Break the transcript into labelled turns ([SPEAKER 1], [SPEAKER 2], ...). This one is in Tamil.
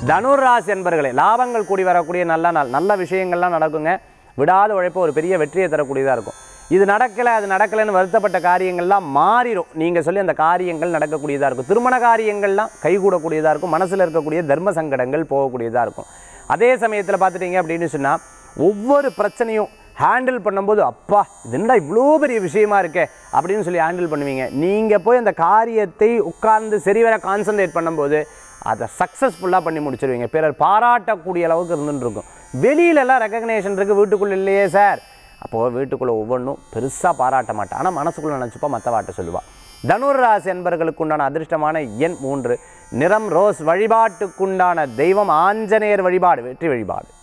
[SPEAKER 1] தனுர் ராசி என்பர்களே லாபங்கள் கூடி வரக்கூடிய நல்ல நாள் நல்ல விஷயங்கள்லாம் நடக்குங்க விடாத உழைப்பு ஒரு பெரிய வெற்றியை தரக்கூடியதாக இருக்கும் இது நடக்கலை அது நடக்கலைன்னு வருத்தப்பட்ட காரியங்கள்லாம் மாறிடும் நீங்கள் சொல்லி அந்த காரியங்கள் நடக்கக்கூடியதாக இருக்கும் திருமண காரியங்கள்லாம் கைகூடக்கூடியதாக இருக்கும் மனசில் இருக்கக்கூடிய தர்ம சங்கடங்கள் போகக்கூடியதாக இருக்கும் அதே சமயத்தில் பார்த்துட்டீங்க அப்படின்னு சொன்னால் ஒவ்வொரு பிரச்சனையும் ஹேண்டில் பண்ணும்போது அப்பா இது என்ன இவ்வளோ பெரிய விஷயமா இருக்கே அப்படின்னு சொல்லி ஹேண்டில் பண்ணுவீங்க நீங்கள் போய் அந்த காரியத்தை உட்கார்ந்து சரிவர கான்சன்ட்ரேட் பண்ணும்போது அதை சக்ஸஸ்ஃபுல்லாக பண்ணி முடிச்சிருவீங்க பிறர் பாராட்டக்கூடிய அளவுக்கு இருந்துட்டு இருக்கும் வெளியிலலாம் ரெக்கக்னேஷன் இருக்குது வீட்டுக்குள்ளே இல்லையே சார் அப்போது வீட்டுக்குள்ளே ஒவ்வொன்றும் பெருசாக பாராட்ட மாட்டேன் ஆனால் மனசுக்குள்ளே நினச்சிப்பா மற்ற வாட்ட சொல்லுவாள் தனுர் ராசி என்பர்களுக்கு உண்டான அதிர்ஷ்டமான எண் மூன்று நிறம் ரோஸ் வழிபாட்டுக்குண்டான தெய்வம் ஆஞ்சநேயர் வழிபாடு வெற்றி வழிபாடு